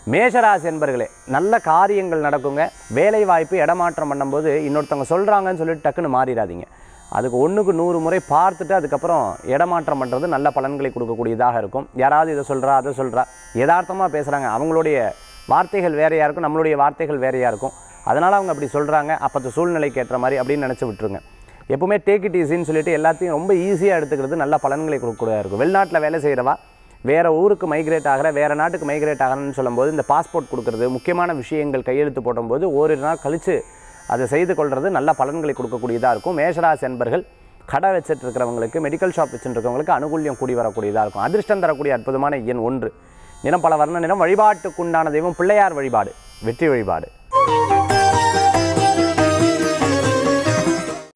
மேஷராசி என்பர்களே நல்ல காரியங்கள் நடக்குங்க வேலை வாய்ப்பு இடமாற்றம் பண்ணும்போது இன்னொருத்தவங்க சொல்கிறாங்கன்னு சொல்லிட்டு டக்குன்னு மாறிடாதீங்க அதுக்கு ஒன்றுக்கு நூறு முறை பார்த்துட்டு அதுக்கப்புறம் இடமாற்றம் பண்ணுறது நல்ல பலன்களை கொடுக்கக்கூடியதாக இருக்கும் யாராவது இதை சொல்கிறா அதை சொல்கிறா யதார்த்தமாக பேசுகிறாங்க அவங்களுடைய வார்த்தைகள் வேறையாக இருக்கும் நம்மளுடைய வார்த்தைகள் வேறையாக இருக்கும் அதனால் அவங்க அப்படி சொல்கிறாங்க அப்போ சூழ்நிலைக்கு ஏற்ற மாதிரி அப்படின்னு நினச்சி விட்டுருங்க எப்பவுமே டேக் இட் ஈஸின்னு சொல்லிட்டு எல்லாத்தையும் ரொம்ப ஈஸியாக எடுத்துக்கிறது நல்ல பலன்களை கொடுக்கக்கூடியதாக இருக்கும் வெளிநாட்டில் வேலை செய்கிறவா வேறு ஊருக்கு மைக்ரேட் ஆகிற வேறு நாட்டுக்கு மைக்ரேட் ஆகிறேன்னு சொல்லும்போது இந்த பாஸ்போர்ட் கொடுக்குறது முக்கியமான விஷயங்கள் கையெழுத்து போடும்போது ஓரிரு நாள் கழித்து அதை செய்து கொள்வது நல்ல பலன்களை கொடுக்கக்கூடியதாக இருக்கும் மேஷராசி என்பர்கள் கடை வச்சுட்டு இருக்கிறவங்களுக்கு மெடிக்கல் ஷாப் வச்சுட்டு இருக்கவங்களுக்கு அனுகூல்யம் கூடி வரக்கூடியதாக இருக்கும் அதிர்ஷ்டம் தரக்கூடிய அற்புதமான எண் ஒன்று நிறம் பல வர்ண நிறம் வழிபாட்டுக்குண்டான தெய்வம் பிள்ளையார் வழிபாடு வெற்றி வழிபாடு